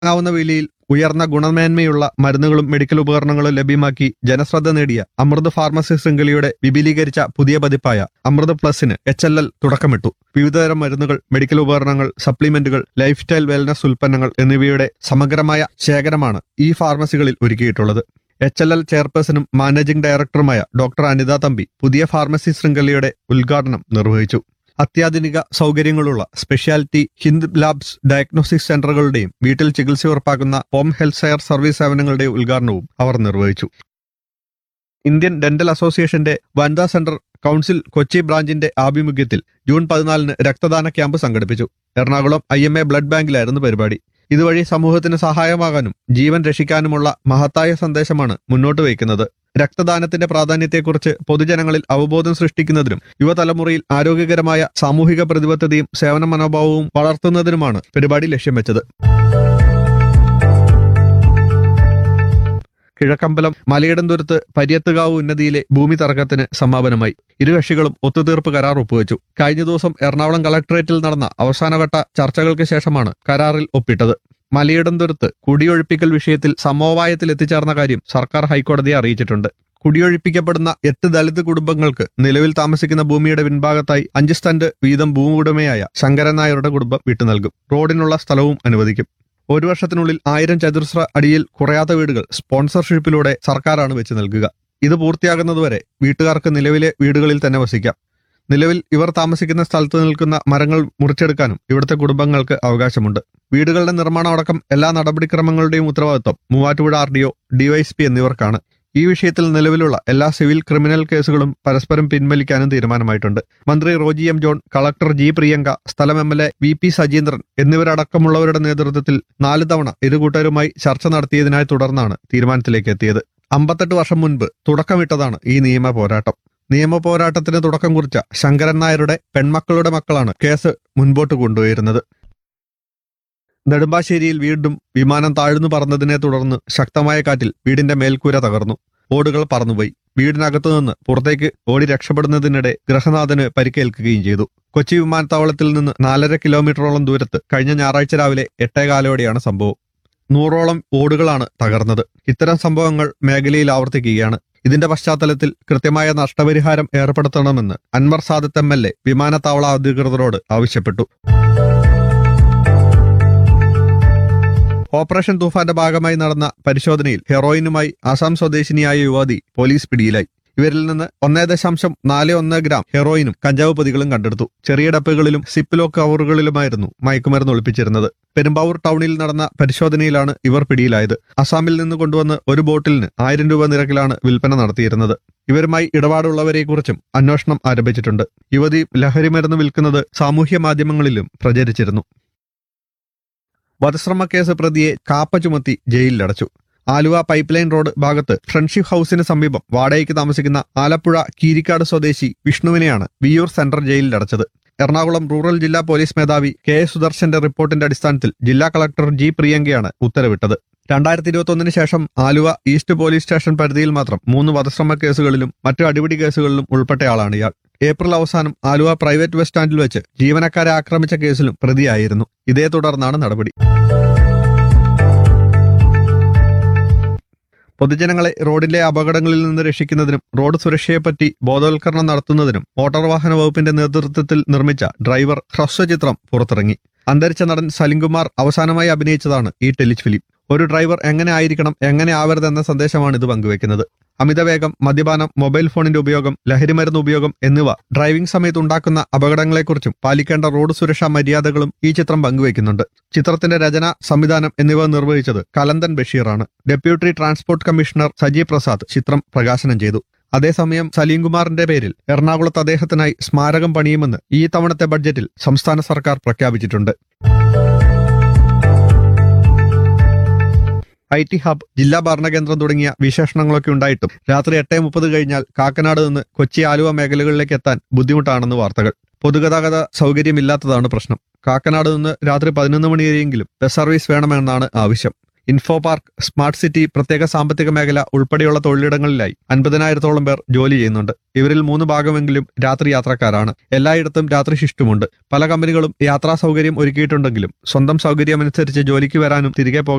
താങ്ങാവുന്ന വിലയിൽ ഉയർന്ന ഗുണമേന്മയുള്ള മരുന്നുകളും മെഡിക്കൽ ഉപകരണങ്ങളും ലഭ്യമാക്കി ജനശ്രദ്ധ നേടിയ അമൃത് ഫാർമസി ശൃംഖലയുടെ വിപുലീകരിച്ച പുതിയ പതിപ്പായ അമൃത് പ്ലസിന് എച്ച് എൽ എൽ തുടക്കമിട്ടു വിവിധതരം മരുന്നുകൾ മെഡിക്കൽ ഉപകരണങ്ങൾ സപ്ലിമെന്റുകൾ ലൈഫ് സ്റ്റൈൽ വെൽനസ് ഉൽപ്പന്നങ്ങൾ എന്നിവയുടെ സമഗ്രമായ ശേഖരമാണ് ഈ ഫാർമസികളിൽ ഒരുക്കിയിട്ടുള്ളത് എച്ച് എൽ എൽ ചെയർപേഴ്സണും മാനേജിംഗ് ഡയറക്ടറുമായ ഡോക്ടർ അനിത തമ്പി പുതിയ ഫാർമസി ശൃംഖലയുടെ ഉദ്ഘാടനം നിർവഹിച്ചു അത്യാധുനിക സൗകര്യങ്ങളുള്ള സ്പെഷ്യാലിറ്റി ഹിന്ദ് ലാബ്സ് ഡയഗ്നോസ്റ്റിക് സെന്ററുകളുടെയും വീട്ടിൽ ചികിത്സ ഉറപ്പാക്കുന്ന ഹോം ഹെൽത്ത് കെയർ സർവീസ് സേവനങ്ങളുടെയും ഉദ്ഘാടനവും അവർ നിർവഹിച്ചു ഇന്ത്യൻ ഡെന്റൽ അസോസിയേഷന്റെ വനിതാ സെന്റർ കൗൺസിൽ കൊച്ചി ബ്രാഞ്ചിന്റെ ആഭിമുഖ്യത്തിൽ ജൂൺ പതിനാലിന് രക്തദാന ക്യാമ്പ് സംഘടിപ്പിച്ചു Ernakulam I M A blood ബാങ്കിലായിരുന്നു പരിപാടി ഇതുവഴി സമൂഹത്തിന് സഹായമാകാനും ജീവൻ രക്ഷിക്കാനുമുള്ള മഹത്തായ സന്ദേശമാണ് മുന്നോട്ട് വയ്ക്കുന്നത് രക്തദാനത്തിന്റെ പ്രാധാന്യത്തെക്കുറിച്ച് പൊതുജനങ്ങളിൽ അവബോധം സൃഷ്ടിക്കുന്നതിനും യുവതലമുറയിൽ ആരോഗ്യകരമായ സാമൂഹിക പ്രതിബദ്ധതയും സേവന മനോഭാവവും വളർത്തുന്നതിനുമാണ് പരിപാടി ലക്ഷ്യം വെച്ചത് കിഴക്കമ്പലം മലയിടംതുരത്ത് പര്യത്തുകാവ് ഉന്നതിയിലെ ഭൂമി തർക്കത്തിന് സമാപനമായി ഇരു കക്ഷികളും ഒത്തുതീർപ്പ് കരാർ ഒപ്പുവെച്ചു കഴിഞ്ഞ ദിവസം എറണാകുളം കളക്ടറേറ്റിൽ നടന്ന അവസാനഘട്ട ചർച്ചകൾക്ക് ശേഷമാണ് കരാറിൽ ഒപ്പിട്ടത് മലയിടംതുരത്ത് കുടിയൊഴിപ്പിക്കൽ വിഷയത്തിൽ സമവായത്തിൽ എത്തിച്ചേർന്ന കാര്യം സർക്കാർ ഹൈക്കോടതിയെ അറിയിച്ചിട്ടുണ്ട് കുടിയൊഴിപ്പിക്കപ്പെടുന്ന എട്ട് ദളിത് കുടുംബങ്ങൾക്ക് നിലവിൽ താമസിക്കുന്ന ഭൂമിയുടെ പിൻഭാഗത്തായി അഞ്ച് സ്റ്റന്റ് വീതം ഭൂമി ഉടമയായ ശങ്കരൻ നായരുടെ കുടുംബം വിട്ടു നൽകും റോഡിനുള്ള സ്ഥലവും അനുവദിക്കും ഒരു വർഷത്തിനുള്ളിൽ ആയിരം ചതുരശ്ര അടിയിൽ കുറയാത്ത വീടുകൾ സ്പോൺസർഷിപ്പിലൂടെ സർക്കാരാണ് വെച്ച് നൽകുക ഇത് പൂർത്തിയാകുന്നതുവരെ വീട്ടുകാർക്ക് നിലവിലെ വീടുകളിൽ തന്നെ വസിക്കാം നിലവിൽ ഇവർ താമസിക്കുന്ന സ്ഥലത്ത് നിൽക്കുന്ന മരങ്ങൾ മുറിച്ചെടുക്കാനും ഇവിടുത്തെ കുടുംബങ്ങൾക്ക് അവകാശമുണ്ട് വീടുകളുടെ നിർമ്മാണം അടക്കം എല്ലാ നടപടിക്രമങ്ങളുടെയും ഉത്തരവാദിത്വം Muvattupuzha R D O DYSP എന്നിവർക്കാണ് ഈ വിഷയത്തിൽ നിലവിലുള്ള എല്ലാ സിവിൽ ക്രിമിനൽ കേസുകളും പരസ്പരം പിൻവലിക്കാനും തീരുമാനമായിട്ടുണ്ട് മന്ത്രി Roji M John collector G Priyanka സ്ഥലം M L A V P Sajeendran എന്നിവരടക്കമുള്ളവരുടെ നേതൃത്വത്തിൽ നാല് തവണ ഇരു കൂട്ടരുമായി ചർച്ച നടത്തിയതിനെ തുടർന്നാണ് തീരുമാനത്തിലേക്ക് എത്തിയത് അമ്പത്തെട്ട് വർഷം മുൻപ് തുടക്കമിട്ടതാണ് ഈ നിയമ പോരാട്ടം നിയമ പോരാട്ടത്തിന് തുടക്കം കുറിച്ച ശങ്കരൻ നായരുടെ പെൺമക്കളുടെ മക്കളാണ് കേസ് മുൻപോട്ട് കൊണ്ടുവരുന്നത് നെടുമ്പാശ്ശേരിയിൽ വീണ്ടും വിമാനം താഴ്ന്നു പറന്നതിനെ തുടർന്ന് ശക്തമായ കാറ്റിൽ വീടിന്റെ മേൽക്കൂര തകർന്നു ഓടുകൾ പറന്നുപോയി വീടിനകത്തു നിന്ന് പുറത്തേക്ക് ഓടി രക്ഷപ്പെടുന്നതിനിടെ ഗൃഹനാഥന് പരിക്കേൽക്കുകയും ചെയ്തു കൊച്ചി വിമാനത്താവളത്തിൽ നിന്ന് നാലര കിലോമീറ്ററോളം ദൂരത്ത് കഴിഞ്ഞ ഞായറാഴ്ച രാവിലെ എട്ടേകാലോടെയാണ് സംഭവം നൂറോളം ഓടുകളാണ് തകർന്നത് ഇത്തരം സംഭവങ്ങൾ മേഖലയിൽ ആവർത്തിക്കുകയാണ് ഇതിന്റെ പശ്ചാത്തലത്തിൽ കൃത്യമായ നഷ്ടപരിഹാരം ഏർപ്പെടുത്തണമെന്ന് Anwar Sadath M L A വിമാനത്താവള അധികൃതരോട് ആവശ്യപ്പെട്ടു ഓപ്പറേഷൻ തൂഫാന്റെ ഭാഗമായി നടന്ന പരിശോധനയിൽ ഹെറോയിനുമായി ആസാം സ്വദേശിനിയായ യുവതി പോലീസ് പിടിയിലായി ഇവരിൽ നിന്ന് ഒന്നേ ദശാംശം നാല് ഒന്ന് ഗ്രാം ഹെറോയിനും കഞ്ചാവ് പൊതികളും കണ്ടെടുത്തു ചെറിയ ഡപ്പകളിലും സിപ്പിലോ കവറുകളിലുമായിരുന്നു മയക്കുമരുന്ന് ഒളിപ്പിച്ചിരുന്നത് പെരുമ്പാവൂർ ടൗണിൽ നടന്ന പരിശോധനയിലാണ് ഇവർ പിടിയിലായത് അസാമിൽ നിന്ന് കൊണ്ടുവന്ന് ഒരു ബോട്ടിലിന് ആയിരം രൂപ നിരക്കിലാണ് വിൽപ്പന നടത്തിയിരുന്നത് ഇവരുമായി ഇടപാടുള്ളവരെക്കുറിച്ചും അന്വേഷണം ആരംഭിച്ചിട്ടുണ്ട് യുവതി ലഹരിമരുന്ന് വിൽക്കുന്നത് സാമൂഹ്യ മാധ്യമങ്ങളിലും പ്രചരിച്ചിരുന്നു വധശ്രമ കേസ് പ്രതിയെ കാപ്പ ചുമത്തി ജയിലിലടച്ചു ആലുവ പൈപ്പ് ലൈൻ റോഡ് ഭാഗത്ത് ഫ്രണ്ട്ഷിപ്പ് ഹൌസിന് സമീപം വാടകയ്ക്ക് താമസിക്കുന്ന ആലപ്പുഴ കീരിക്കാട് സ്വദേശി വിഷ്ണുവിനെയാണ് വിയൂർ സെൻട്രൽ ജയിലിലടച്ചത് എറണാകുളം റൂറൽ ജില്ലാ പോലീസ് മേധാവി കെ എസ് സുദർശന്റെ റിപ്പോർട്ടിന്റെ അടിസ്ഥാനത്തിൽ ജില്ലാ കളക്ടർ ജി പ്രിയങ്കയാണ് ഉത്തരവിട്ടത് രണ്ടായിരത്തി ഇരുപത്തൊന്നിന് ശേഷം ആലുവ ഈസ്റ്റ് പോലീസ് സ്റ്റേഷൻ പരിധിയിൽ മാത്രം മൂന്ന് വധശ്രമ കേസുകളിലും മറ്റു അടിപിടി കേസുകളിലും ഉൾപ്പെട്ടയാളാണ് ഇയാൾ ഏപ്രിൽ അവസാനം ആലുവ പ്രൈവറ്റ് ബസ് സ്റ്റാൻഡിൽ വെച്ച് ജീവനക്കാരെ ആക്രമിച്ച കേസിലും പ്രതിയായിരുന്നു ഇതേ തുടർന്നാണ് നടപടി പൊതുജനങ്ങളെ റോഡിലെ അപകടങ്ങളിൽ നിന്ന് രക്ഷിക്കുന്നതിനും റോഡ് സുരക്ഷയെപ്പറ്റി ബോധവൽക്കരണം നടത്തുന്നതിനും മോട്ടോർ വാഹന വകുപ്പിന്റെ നേതൃത്വത്തിൽ നിർമ്മിച്ച ഡ്രൈവർ ഹ്രസ്വചിത്രം പുറത്തിറങ്ങി അന്തരിച്ച നടൻ സലിംകുമാർ അവസാനമായി അഭിനയിച്ചതാണ് ഈ ടെലിഫിലിം ഒരു ഡ്രൈവർ എങ്ങനെ ആയിരിക്കണം എങ്ങനെ ആവരുത് എന്ന സന്ദേശമാണ് ഇത് പങ്കുവെക്കുന്നത് അമിതവേഗം മദ്യപാനം മൊബൈൽ ഫോണിന്റെ ഉപയോഗം ലഹരിമരുന്ന് ഉപയോഗം എന്നിവ ഡ്രൈവിംഗ് സമയത്ത് ഉണ്ടാക്കുന്ന അപകടങ്ങളെക്കുറിച്ചും പാലിക്കേണ്ട റോഡ് സുരക്ഷാ മര്യാദകളും ഈ ചിത്രം പങ്കുവെക്കുന്നുണ്ട് ചിത്രത്തിന്റെ രചന സംവിധാനം എന്നിവ നിർവഹിച്ചത് കലന്തൻ ബഷീറാണ് deputy transport commissioner Saji Prasad ചിത്രം പ്രകാശനം ചെയ്തു അതേസമയം സലീംകുമാറിന്റെ പേരിൽ എറണാകുളത്ത് അദ്ദേഹത്തിനായി സ്മാരകം പണിയുമെന്ന് ഈ തവണത്തെ ബഡ്ജറ്റിൽ സംസ്ഥാന സർക്കാർ പ്രഖ്യാപിച്ചിട്ടുണ്ട് ഐ ടി ഹബ് ജില്ലാ ഭരണകേന്ദ്രം തുടങ്ങിയ വിശേഷണങ്ങളൊക്കെ ഉണ്ടായിട്ടും രാത്രി എട്ടേ മുപ്പത് കഴിഞ്ഞാൽ കാക്കനാട് നിന്ന് കൊച്ചി ആലുവ മേഖലകളിലേക്ക് എത്താൻ ബുദ്ധിമുട്ടാണെന്ന് വാർത്തകൾ പൊതുഗതാഗത സൗകര്യമില്ലാത്തതാണ് പ്രശ്നം കാക്കനാട് നിന്ന് രാത്രി പതിനൊന്ന് മണി വരെയെങ്കിലും ബസ് സർവീസ് വേണമെന്നാണ് ആവശ്യം ഇൻഫോ പാർക്ക് സ്മാർട്ട് സിറ്റി പ്രത്യേക സാമ്പത്തിക മേഖല ഉൾപ്പെടെയുള്ള തൊഴിലിടങ്ങളിലായി അൻപതിനായിരത്തോളം പേർ ജോലി ചെയ്യുന്നുണ്ട് ഇവരിൽ മൂന്ന് ഭാഗമെങ്കിലും രാത്രി യാത്രക്കാരാണ് എല്ലായിടത്തും രാത്രി ഷിഫ്റ്റുമുണ്ട് പല കമ്പനികളും യാത്രാ സൗകര്യം ഒരുക്കിയിട്ടുണ്ടെങ്കിലും സ്വന്തം സൗകര്യമനുസരിച്ച് ജോലിക്ക് വരാനും തിരികെ പോകാനും